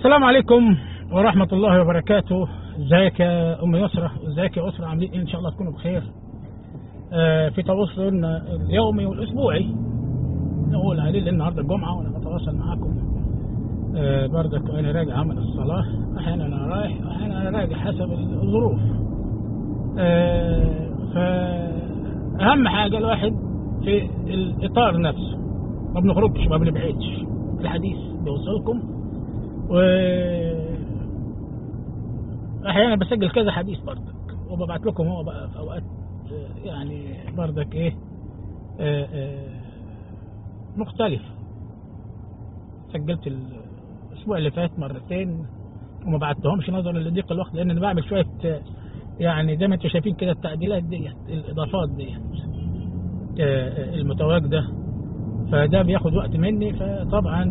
السلام عليكم ورحمة الله وبركاته ازيك يا ام يسرى ازيك يا اسرة عاملين ايه ان شاء الله تكونوا بخير آه في تواصلنا اليومي والاسبوعي نقول عليه لان النهارده الجمعة وانا بتواصل معاكم آه بردك وانا راجع عمل الصلاة احيانا انا رايح احيانا انا راجع حسب الظروف آه فاهم حاجة الواحد في الاطار نفسه ما بنخرجش ما بنبعدش الحديث بيوصلكم و احيانا بسجل كذا حديث بردك وببعت لكم هو بقى في اوقات يعني بردك ايه آه آه مختلفة سجلت الاسبوع اللي فات مرتين وما بعتهمش نظرا لضيق الوقت لان انا بعمل شوية يعني زي ما انتم شايفين كده التعديلات ديت الاضافات ديت آه المتواجدة فده بياخد وقت مني فطبعا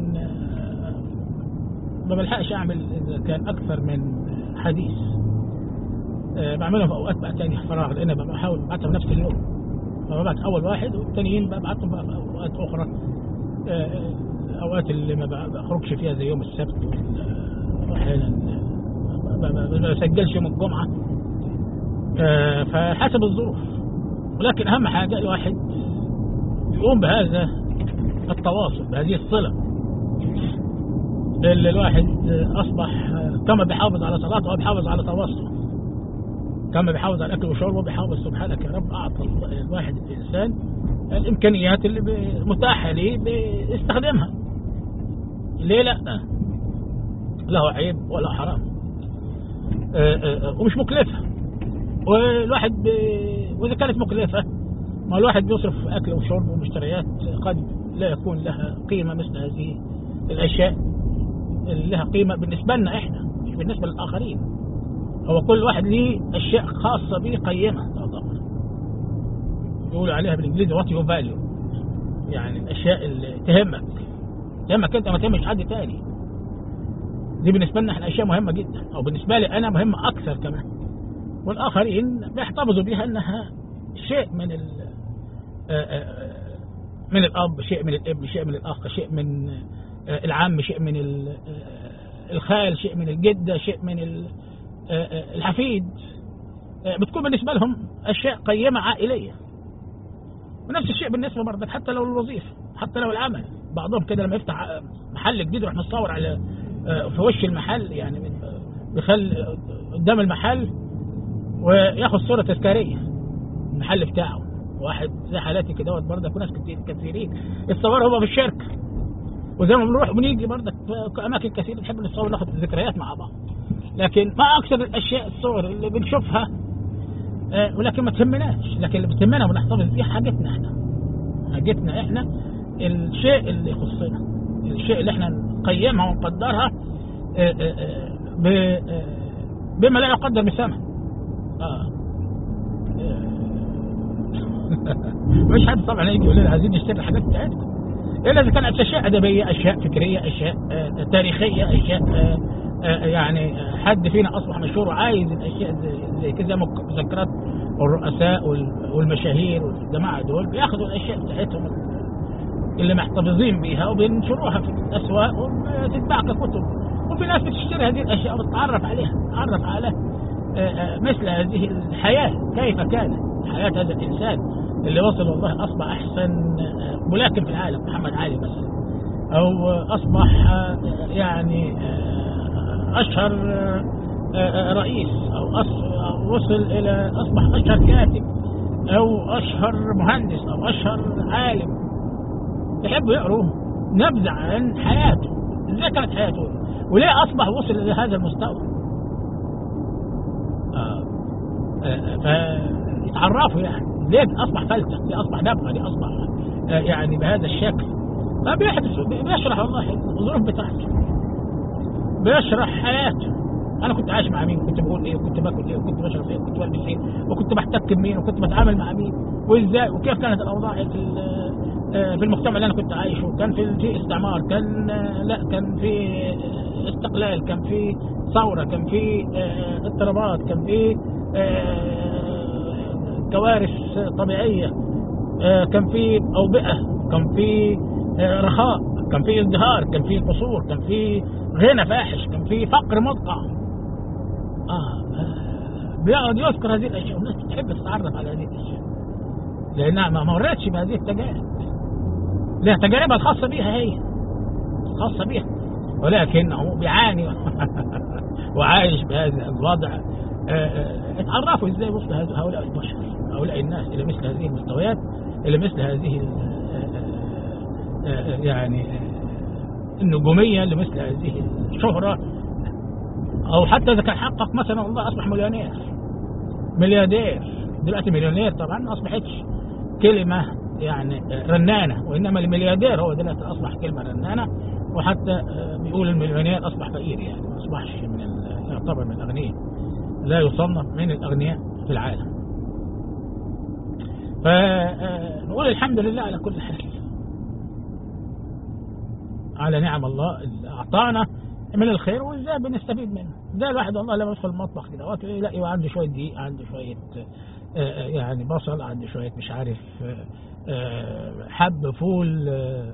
ما بلحقش اعمل اذا كان اكثر من حديث أه بعملهم في اوقات بقى تاني فراغ لان ببقى بحاول ابعتها في نفس اليوم فببعت اول واحد والتانيين ببعتهم بقى في اوقات اخرى أه الاوقات اللي ما بخرجش فيها زي يوم السبت واحيانا ما بسجلش يوم الجمعه أه فحسب الظروف ولكن اهم حاجه الواحد يقوم بهذا التواصل بهذه الصله اللي الواحد اصبح كما بيحافظ على صلاته هو بيحافظ على تواصله كما بيحافظ على اكله وشربه بيحافظ سبحانك يا رب اعطى الواحد الانسان الامكانيات اللي متاحه ليه بيستخدمها ليه لا لا عيب ولا حرام ومش مكلفه والواحد ب... واذا كانت مكلفه ما الواحد بيصرف في اكل وشرب ومشتريات قد لا يكون لها قيمه مثل هذه الاشياء اللي لها قيمة بالنسبة لنا احنا مش بالنسبة للآخرين هو كل واحد ليه أشياء خاصة به قيمة طبعا يقولوا عليها بالإنجليزي وات يو فاليو يعني الأشياء اللي تهمك تهمك أنت ما تهمش حد تاني دي بالنسبة لنا احنا أشياء مهمة جدا أو بالنسبة لي أنا مهمة أكثر كمان والآخرين بيحتفظوا بها أنها شيء من ال من الأب شيء من الابن شيء من الأخ شيء من العم شيء من الخال شيء من الجدة شيء من الحفيد بتكون بالنسبة لهم أشياء قيمة عائلية ونفس الشيء بالنسبة برضك حتى لو الوظيفة حتى لو العمل بعضهم كده لما يفتح محل جديد يروح مصور على في وش المحل يعني بيخلي قدام المحل وياخد صورة تذكارية المحل بتاعه واحد زي حالاتي كده برضك وناس كتير كثيرين يتصوروا هو في الشركه وزي ما بنروح ونيجي برضك في اماكن كثيره نحب نتصور ناخد ذكريات مع بعض لكن ما اكثر الاشياء الصور اللي بنشوفها آه ولكن ما تهمناش لكن اللي بتهمنا ونحتفظ بيه حاجتنا احنا حاجتنا احنا الشيء اللي يخصنا الشيء اللي احنا نقيمها ونقدرها آه آه بما لا يقدر بثمن آه. مش حد طبعا يجي يقول لنا عايزين نشتري الحاجات بتاعتكم الا اذا كانت اشياء ادبيه اشياء فكريه اشياء آه تاريخيه اشياء آه آه يعني حد فينا اصبح مشهور وعايز الاشياء زي, زي كده مذكرات الرؤساء والمشاهير والجماعه دول بياخذوا الاشياء بتاعتهم اللي محتفظين بيها وبينشروها في الاسواق وبتتباع ككتب وفي ناس بتشتري هذه الاشياء وبتتعرف عليها تتعرف على مثل هذه الحياه كيف كانت حياه هذا الانسان اللي وصل والله اصبح احسن ملاكم في العالم محمد علي بس او اصبح يعني اشهر رئيس او وصل الى اصبح اشهر كاتب او اشهر مهندس او اشهر عالم يحبوا يقروا نبذة عن حياته ازاي كانت حياته وليه اصبح وصل الى هذا المستوى فيتعرفوا يعني ليه اصبح فلتة ليه اصبح نبغة ليه اصبح آه يعني بهذا الشكل فبيحدث بيشرح والله الظروف بتاعته بيشرح حياته انا كنت عايش مع مين وكنت بقول ايه وكنت باكل ايه وكنت بشرب ايه وكنت بلبس ايه وكنت بحتك بمين وكنت بتعامل مع مين وازاي وكيف كانت الاوضاع في في المجتمع اللي انا كنت عايشه كان في في استعمار كان لا كان في استقلال كان في ثوره كان في اضطرابات كان في كوارث طبيعيه كان في اوبئه كان في رخاء كان في ازدهار كان في قصور كان في غنى فاحش كان في فقر مدقع آه. آه بيقعد يذكر هذه الاشياء والناس بتحب تتعرف على هذه الاشياء لانها ما مرتش بهذه التجارب لها تجاربها الخاصه بيها هي خاصه بيها ولكنه بيعاني وعايش بهذا الوضع اتعرفوا ازاي وسط هؤلاء البشر هؤلاء الناس الى مثل هذه المستويات الى مثل هذه يعني النجوميه لمثل هذه الشهره او حتى اذا كان حقق مثلا والله اصبح مليونير ملياردير دلوقتي مليونير طبعا ما اصبحتش كلمه يعني رنانه وانما الملياردير هو دلوقتي اصبح كلمه رنانه وحتى بيقول المليونير اصبح فقير يعني ما اصبحش من يعتبر من الاغنياء لا يصنف من الاغنياء في العالم فنقول الحمد لله على كل حال على نعم الله اللي اعطانا من الخير وازاي بنستفيد منه ده الواحد والله لما يدخل المطبخ كده يلاقي عنده شويه دقيق عنده شويه يعني بصل عنده شويه مش عارف حب فول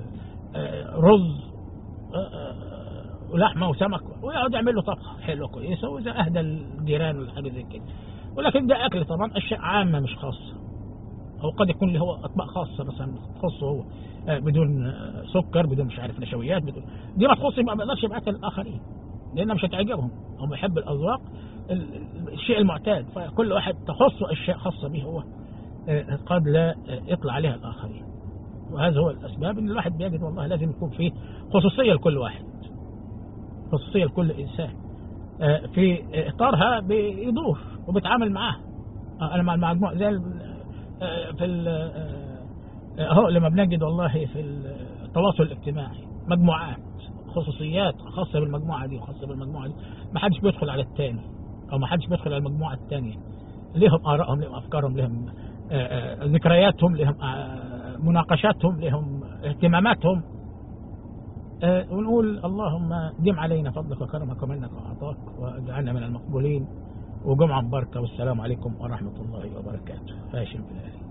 رز ولحمه وسمك ويقعد يعمل له طبخه حلوه كويسه واذا اهدى الجيران ولا حاجه زي كده ولكن ده اكل طبعا اشياء عامه مش خاصه او قد يكون له اطباق خاصه مثلا تخصه هو بدون سكر بدون مش عارف نشويات بدون دي ما تخص ما بقدرش يبعتها للاخرين لانها مش هتعجبهم هم بيحب الاذواق الشيء المعتاد فكل واحد تخصه اشياء خاصه به هو قد لا يطلع عليها الاخرين وهذا هو الاسباب ان الواحد بيجد والله لازم يكون فيه خصوصيه لكل واحد خصوصيه لكل انسان في اطارها بيدور وبيتعامل معاها انا مع المجموعه زي في اهو لما بنجد والله في التواصل الاجتماعي مجموعات خصوصيات خاصه بالمجموعه دي وخاصه بالمجموعه دي ما حدش بيدخل على الثاني او ما حدش بيدخل على المجموعه الثانيه لهم ارائهم لهم افكارهم لهم ذكرياتهم لهم مناقشاتهم لهم اهتماماتهم ونقول اللهم دم علينا فضلك وكرمك ومنك وعطاك واجعلنا من المقبولين وجمعة مباركة والسلام عليكم ورحمة الله وبركاته هاشم بلالي